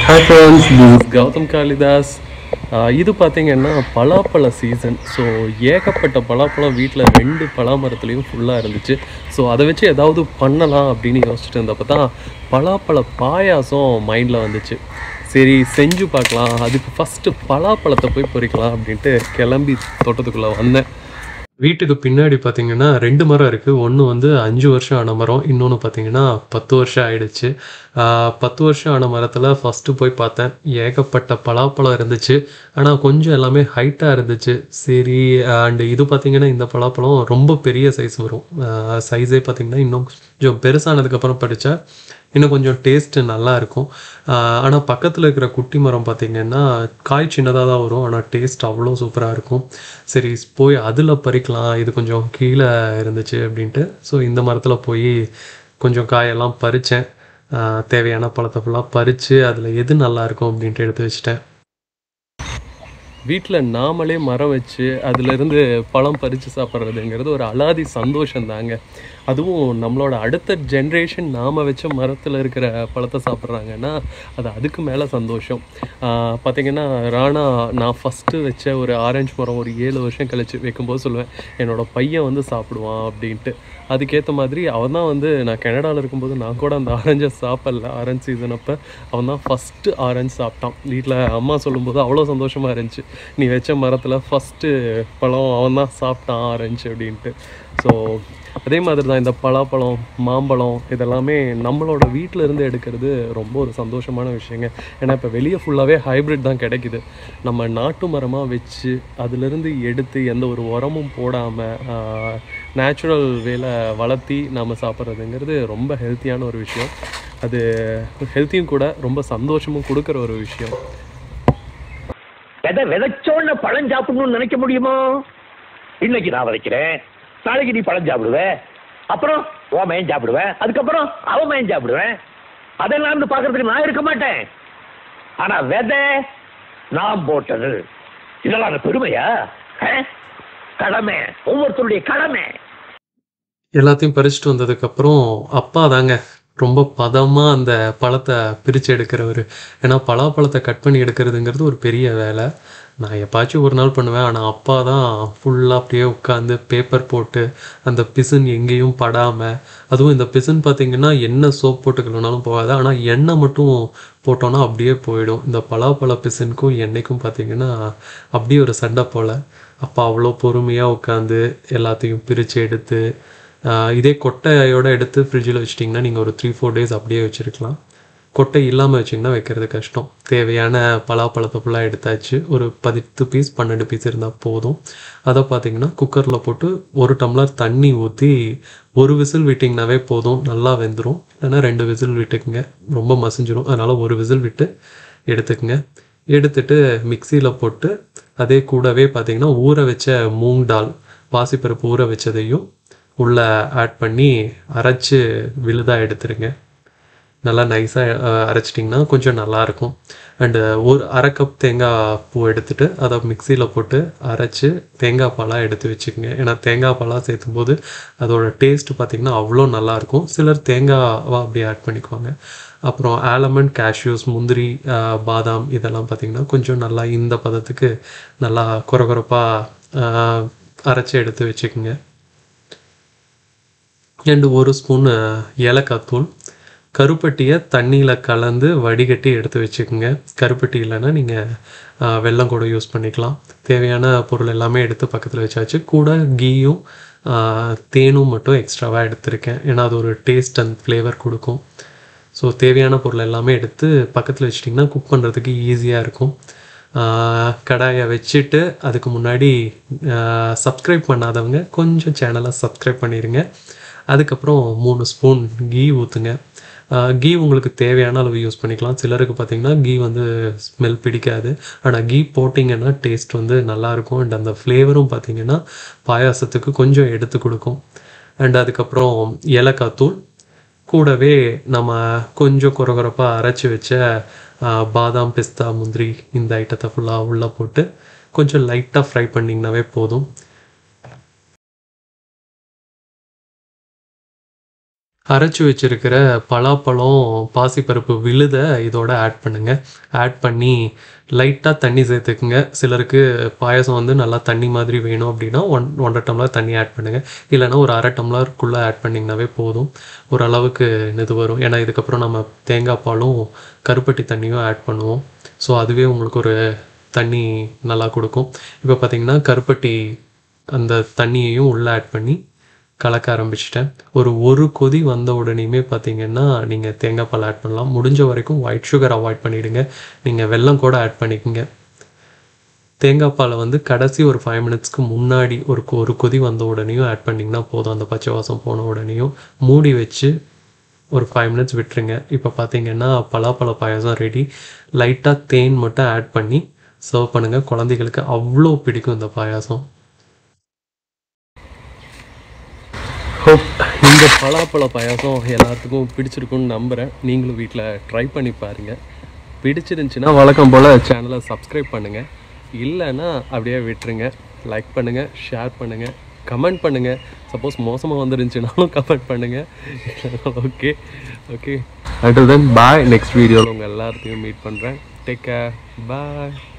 Hi friends this Gautham Kalidas ஆஹ் இது பார்த்தீங்கன்னா பலாப்பழ சீசன் ஸோ ஏகப்பட்ட பலாப்பழம் வீட்டில் ரெண்டு பலாமரத்துலேயும் ஃபுல்லாக இருந்துச்சு ஸோ அதை வச்சு ஏதாவது பண்ணலாம் அப்படின்னு யோசிச்சுட்டு இருந்தப்போ தான் பலாப்பழ பாயாசம் மைண்டில் வந்துச்சு சரி செஞ்சு பார்க்கலாம் அதுக்கு ஃபஸ்ட்டு பலாப்பழத்தை போய் பொறிக்கலாம் அப்படின்ட்டு கிளம்பி தோட்டத்துக்குள்ளே வந்தேன் வீட்டுக்கு பின்னாடி பார்த்தீங்கன்னா ரெண்டு மரம் இருக்குது ஒன்று வந்து அஞ்சு வருஷம் ஆன மரம் இன்னொன்று பார்த்தீங்கன்னா பத்து வருஷம் ஆயிடுச்சு ஆஹ் பத்து வருஷம் ஆன மரத்தில் ஃபஸ்ட்டு போய் பார்த்தேன் ஏகப்பட்ட பலாப்பழம் இருந்துச்சு ஆனால் கொஞ்சம் எல்லாமே ஹைட்டாக இருந்துச்சு சரி அண்டு இது பார்த்தீங்கன்னா இந்த பலாப்பழம் ரொம்ப பெரிய சைஸ் வரும் சைஸே பார்த்தீங்கன்னா இன்னும் கொஞ்சம் பெருசானதுக்கப்புறம் படித்தா இன்னும் கொஞ்சம் டேஸ்ட்டு நல்லா இருக்கும் ஆனால் பக்கத்தில் இருக்கிற குட்டி மரம் பார்த்தீங்கன்னா காய் சின்னதாக தான் வரும் ஆனால் டேஸ்ட் அவ்வளோ சூப்பராக இருக்கும் சரி போய் அதில் பறிக்கலாம் இது கொஞ்சம் கீழே இருந்துச்சு அப்படின்ட்டு ஸோ இந்த மரத்தில் போய் கொஞ்சம் காயெல்லாம் பறித்தேன் தேவையான பழத்தை ஃபுல்லாக பறித்து அதில் எது நல்லா இருக்கும் அப்படின்ட்டு எடுத்து வச்சிட்டேன் வீட்டில் நாமளே மரம் வச்சு அதுலேருந்து பழம் பறித்து சாப்பிட்றதுங்கிறது ஒரு அலாதி சந்தோஷம் தாங்க அதுவும் நம்மளோட அடுத்த ஜென்ரேஷன் நாம் வச்ச மரத்தில் இருக்கிற பழத்தை சாப்பிட்றாங்கன்னா அது அதுக்கு மேலே சந்தோஷம் ஆஹ் பார்த்தீங்கன்னா ராணா நான் ஃபஸ்ட்டு வச்ச ஒரு ஆரஞ்சு மரம் ஒரு ஏழு வருஷம் கழிச்சு வைக்கும்போது சொல்லுவேன் என்னோட பையன் வந்து சாப்பிடுவான் அப்படின்ட்டு அதுக்கேற்ற மாதிரி அவன் தான் வந்து நான் கனடாவில் இருக்கும்போது நான் கூட அந்த ஆரஞ்சை சாப்பிடல ஆரஞ்சு சீசன் அப்போ அவன் தான் ஃபஸ்ட்டு ஆரஞ்சு சாப்பிட்டான் வீட்டில் அம்மா சொல்லும்போது அவ்வளோ சந்தோஷமாக இருந்துச்சு நீ வச்ச மரத்தில் ஃபஸ்ட்டு பழம் அவன் தான் சாப்பிட்டான் ஆரஞ்சு அப்படின்ட்டு ஸோ அதே மாதிரி தான் இந்த பலாப்பழம் மாம்பழம் இதெல்லாமே நம்மளோட வீட்டில் இருந்து எடுக்கிறது ரொம்ப ஒரு சந்தோஷமான விஷயங்க ஏன்னா இப்போ வெளியே ஃபுல்லாகவே ஹைப்ரிட் தான் கிடைக்குது நம்ம நாட்டு மரமாக வச்சு அதுலேருந்து எடுத்து எந்த ஒரு உரமும் போடாமல் நேச்சுரல் வேல வளர்த்தி நம்ம சாப்பிட்றதுங்கிறது ரொம்ப ஹெல்த்தியான ஒரு விஷயம் அது ஹெல்த்தியும் கூட ரொம்ப சந்தோஷமும் கொடுக்குற ஒரு விஷயம் விதை விதைச்சோன்னு பழம் சாப்பிடணும்னு நினைக்க முடியுமா இன்னைக்கு நான் விதைக்கிறேன் நாளைக்கு நீ பழம் சாப்பிடுவ அப்புறம் உன் மயன் சாப்பிடுவேன் அதுக்கப்புறம் அவன் மயன் சாப்பிடுவேன் அதெல்லாம் இருந்து பார்க்கறதுக்கு நான் இருக்க மாட்டேன் ஆனா விதை நான் போட்டது இதெல்லாம் அந்த பெருமையா ஆ? கடமை ஒவ்வொருத்தருடைய கடமை எல்லாத்தையும் பறிச்சுட்டு வந்ததுக்கப்புறம் அப்பா தாங்க ரொம்ப பதமாக அந்த பழத்தை பிரித்து எடுக்கிறவர் ஏன்னா பலாப்பழத்தை கட் பண்ணி எடுக்கிறதுங்கிறது ஒரு பெரிய வேலை நான் எப்பாச்சும் ஒரு நாள் பண்ணுவேன் ஆனால் அப்பா தான் ஃபுல்லாக அப்படியே உட்காந்து பேப்பர் போட்டு அந்த பிசின் எங்கேயும் படாமல் அதுவும் இந்த பிசின் பார்த்தீங்கன்னா என்ன சோப் போட்டு கழுவினாலும் போகாது ஆனால் எண்ணெய் மட்டும் போட்டோன்னா அப்படியே போயிடும் இந்த பலாப்பழ பிசினுக்கும் எண்ணெய்க்கும் பார்த்தீங்கன்னா அப்படியே ஒரு சண்டை போல் அப்பா அவ்வளோ பொறுமையாக உட்காந்து எல்லாத்தையும் பிரித்து எடுத்து ஆஹ் இதே கொட்டையோட எடுத்து ஃப்ரிட்ஜில் வச்சிட்டிங்கன்னா நீங்கள் ஒரு த்ரீ ஃபோர் டேஸ் அப்படியே வச்சுருக்கலாம் கொட்டை இல்லாமல் வச்சிங்கன்னா வைக்கிறது கஷ்டம் தேவையான பலாப்பழத்தை ஃபுல்லாக எடுத்தாச்சு ஒரு பத்து பீஸ் பன்னெண்டு பீஸ் இருந்தால் போதும் அதை பார்த்தீங்கன்னா குக்கரில் போட்டு ஒரு டம்ளர் தண்ணி ஊற்றி ஒரு விசில் விட்டிங்கனாவே போதும் நல்லா வெந்துடும் இல்லைன்னா ரெண்டு விசில் விட்டுக்குங்க ரொம்ப மசிஞ்சிரும் அதனால் ஒரு விசில் விட்டு எடுத்துக்கங்க எடுத்துட்டு மிக்சியில் போட்டு அதே கூடவே பார்த்தீங்கன்னா ஊற வச்ச மூங் டால் பாசிப்பருப்பு ஊற வச்சதையும் உள்ளே ஆட் பண்ணி அரைச்சு விழுதாக எடுத்துருங்க நல்லா நைஸாக அரைச்சிட்டிங்கன்னா கொஞ்சம் நல்லாயிருக்கும் அண்டு ஒரு அரை கப் தேங்காய் பூ எடுத்துட்டு அதை மிக்சியில் போட்டு அரைச்சி தேங்காய் பாலாக எடுத்து வச்சுக்கோங்க ஏன்னா தேங்காய் பாலாக சேர்த்தும் போது அதோட டேஸ்ட் பார்த்திங்கன்னா அவ்வளோ நல்லாயிருக்கும் சிலர் தேங்காவை அப்படியே ஆட் பண்ணிக்குவாங்க அப்புறம் ஆலமண்ட் கேஷ்யூஸ் முந்திரி ஆஹ், பாதாம் இதெல்லாம் பார்த்திங்கன்னா கொஞ்சம் நல்லா இந்த பதத்துக்கு நல்லா குறகுறப்பாக அரைச்சி எடுத்து வச்சுக்கோங்க அண்டு ஒரு ஸ்பூன் ஏலக்காய் தூள் கருப்பட்டியை தண்ணியில் கலந்து வடிகட்டி எடுத்து வச்சுக்கோங்க கருப்பட்டி இல்லைன்னா நீங்கள் வெல்லம் கூட யூஸ் பண்ணிக்கலாம் தேவையான பொருள் எல்லாமே எடுத்து பக்கத்தில் வச்சாச்சு கூட கீயும் ஆ, தேனும் மட்டும் எக்ஸ்ட்ராவாக எடுத்திருக்கேன் ஏன்னா அது ஒரு டேஸ்ட் அண்ட் ஃப்ளேவர் கொடுக்கும் ஸோ தேவையான பொருள் எல்லாமே எடுத்து பக்கத்தில் வச்சிட்டிங்கன்னா குக் பண்ணுறதுக்கு ஈஸியாக இருக்கும் ஆஹ் கடாயை வச்சுட்டு அதுக்கு முன்னாடி சப்ஸ்கிரைப் பண்ணாதவங்க கொஞ்சம் சேனலை சப்ஸ்கிரைப் பண்ணிடுங்க அதுக்கப்புறம் மூணு ஸ்பூன் கீ ஊற்றுங்க கீ உங்களுக்கு தேவையான அளவு யூஸ் பண்ணிக்கலாம் சிலருக்கு பார்த்தீங்கன்னா கீ வந்து ஸ்மெல் பிடிக்காது ஆனால் கீ போட்டிங்கன்னா டேஸ்ட் வந்து நல்லாயிருக்கும் அண்ட் அந்த ஃப்ளேவரும் பார்த்தீங்கன்னா பாயாசத்துக்கு கொஞ்சம் எடுத்து கொடுக்கும் அண்ட் அதுக்கப்புறம் ஏலக்காய் தூள் கூடவே நம்ம கொஞ்சம் குறகுறப்பாக அரைச்சி வச்ச ஆ, பாதாம் பிஸ்தா முந்திரி இந்த ஐட்டத்தை ஃபுல்லாக உள்ளே போட்டு கொஞ்சம் லைட்டாக ஃப்ரை பண்ணிங்கனாவே போதும் அரைச்சி வச்சிருக்கிற பலாப்பழம் பாசிப்பருப்பு விழுதை இதோட ஆட் பண்ணுங்க ஆட் பண்ணி லைட்டாக தண்ணி சேர்த்துக்குங்க சிலருக்கு பாயாசம் வந்து நல்லா தண்ணி மாதிரி வேணும் அப்படின்னா ஒன் ஒன்றரை டம்ளர் தண்ணி ஆட் பண்ணுங்கள் இல்லைன்னா ஒரு அரை டம்ளருக்குள்ளே ஆட் பண்ணிங்கனாவே போதும் ஓரளவுக்கு இது வரும் ஏன்னா இதுக்கப்புறம் நம்ம தேங்காய் பாலும் கருப்பட்டி தண்ணியும் ஆட் பண்ணுவோம் ஸோ அதுவே உங்களுக்கு ஒரு தண்ணி நல்லா கொடுக்கும் இப்போ பார்த்தீங்கன்னா கருப்பட்டி அந்த தண்ணியையும் உள்ளே ஆட் பண்ணி கலக்க ஆரம்பிச்சிட்டேன் ஒரு ஒரு கொதி வந்த உடனேயுமே பார்த்தீங்கன்னா நீங்கள் தேங்காய் பால் ஆட் பண்ணலாம் முடிஞ்ச வரைக்கும் ஒயிட் சுகர் அவாய்ட் பண்ணிவிடுங்க நீங்கள் வெல்லம் கூட ஆட் பண்ணிக்கோங்க தேங்காய் பாலை வந்து கடைசி ஒரு ஃபைவ் மினிட்ஸ்க்கு முன்னாடி ஒரு கொ- ஒரு கொதி வந்த உடனேயும் ஆட் பண்ணிங்கன்னா போதும் அந்த பச்சை வாசம் போன உடனேயும் மூடி வச்சு ஒரு ஃபைவ் மினிட்ஸ் விட்டுருங்க இப்போ பார்த்தீங்கன்னா பலாப்பழ பாயாசம் ரெடி லைட்டாக தேன் மட்டும் ஆட் பண்ணி சர்வ் பண்ணுங்கள் குழந்தைகளுக்கு அவ்வளோ பிடிக்கும் இந்த பாயாசம் ஹோப் இந்த பலாப்பழ பாயாசம் எல்லாத்துக்கும் பிடிச்சிருக்கும்னு நம்புகிறேன் நீங்களும் வீட்டில் ட்ரை பண்ணி பாருங்கள் பிடிச்சிருந்துச்சுன்னா வழக்கம் போல் சேனலை சப்ஸ்கிரைப் பண்ணுங்கள் இல்லைன்னா அப்படியே விட்டுருங்க லைக் பண்ணுங்கள் ஷேர் பண்ணுங்கள் கமெண்ட் பண்ணுங்கள் சப்போஸ் மோசமாக வந்துருந்துச்சுனாலும் கமெண்ட் பண்ணுங்கள் okay okay until then bye next வீடியோவில் உங்கள் எல்லாத்தையும் மீட் பண்ணுறேன் டேக் கேர் பாய்